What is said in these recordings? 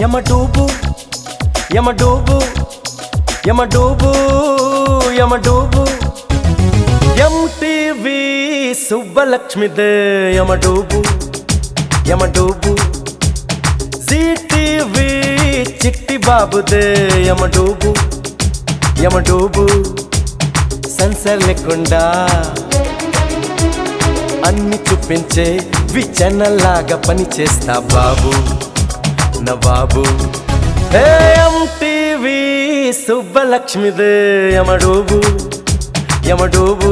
యమడూబు యమడూబు యమడూబు యమడూబు MTV సుబ్బలక్ష్మిదే యమడూబు యమడూబు Zee TV చిట్టి బాబుదే యమడూబు యమడూబు sensor లేకుండా అన్ని చూపించే విచనల్లాగా పని చేస్తా బాబు నా బాబు ఎంటీవీ సుబ్బలక్ష్మిదే యమడూబు యమడూబు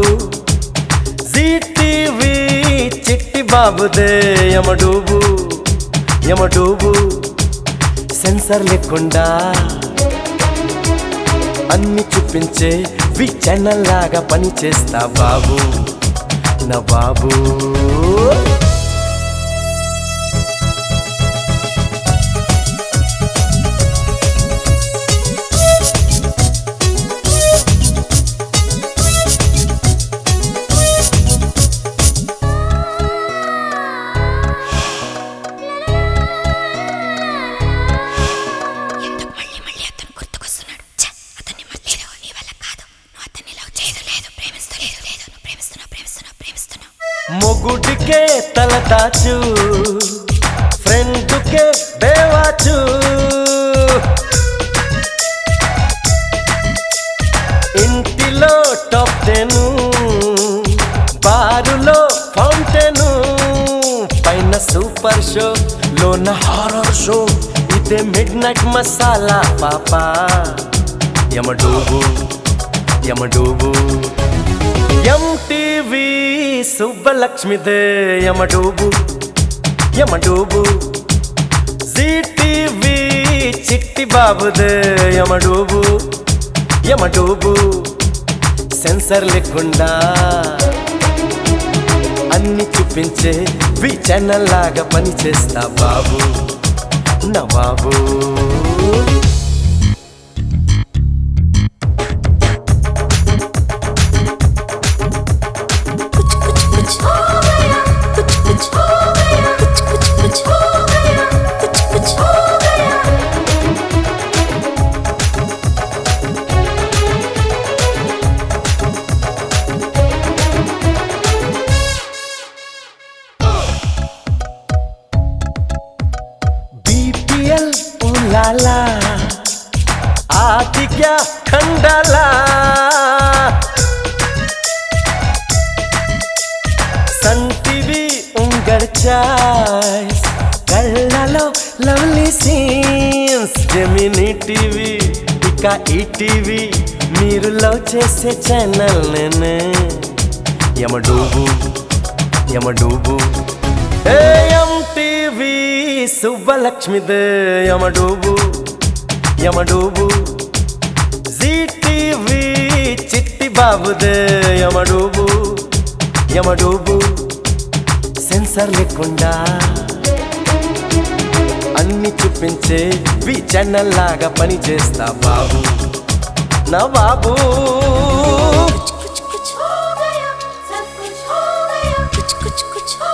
జీటీవీ చిట్టి బాబుదే యమడూబు యమడూబు సెన్సర్ లేకుండా అన్ని చూపించే వి ఛానల్ లాగా పని చేస్తా బాబు నా బాబు ఎందుకు మళ్ళీ మళ్ళీ అతను గుర్తుకొస్తున్నాడు ఛ, అతన్ని మర్చిపో నీ వల్ల కాదు నువ్వు అతన్ని లవ్ చేయదు లేదు ప్రేమిస్తూ లేదు లేదు నువ్వు ప్రేమిస్తున్నావు ప్రేమిస్తున్నావు ప్రేమిస్తున్నావు మొగుడికే తల దాచు ఫ్రెండ్కే బేవాచు ఇంటిలో టాప్ టెను బారులో ఫౌంటెను పైన సూపర్ షో లోన హారర్ షో ఇదే మిడ్ నైట్ మసాలా పాపా యమడూబు యమడూబు ఎంటీవీ సుబ్బలక్ష్మిదే యమడూబు యమడూబు జీటీవీ చిట్టి బాబుదే యమడూబు యమడూబు సెన్సర్ లేకుండా అన్ని చూపించే వి ఛానల్ లాగా పని చేస్తా బాబు నా బాబు कुछ कुछ कुछ हो गया कुछ कुछ हो गया कुछ कुछ कुछ हो गया कुछ कुछ हो गया बीपीएल उलाला आदित्य खंडाला సన్ టీవీ ఉంగర్ చాయ్స్ కళ్ళలో లవ్లీ సీన్స్ జెమినీ టీవీ ఇక ఈ టీవీ మీరు లవ్ చేసే ఛానల్ నేనే యమడూబు యమడూబు ఎంటీవీ సుబ్బలక్ష్మిదే యమడూబు యమడూబు జీటీవీ చిట్టి బాబుదే యమడూబు యమడూబు సెన్సర్ లేకుండా అన్ని చూపించే వి ఛానల్ లాగా పని చేస్తా బాబు నా బాబు कुछ कुछ हो गया सब कुछ हो गया कुछ कुछ कुछ हो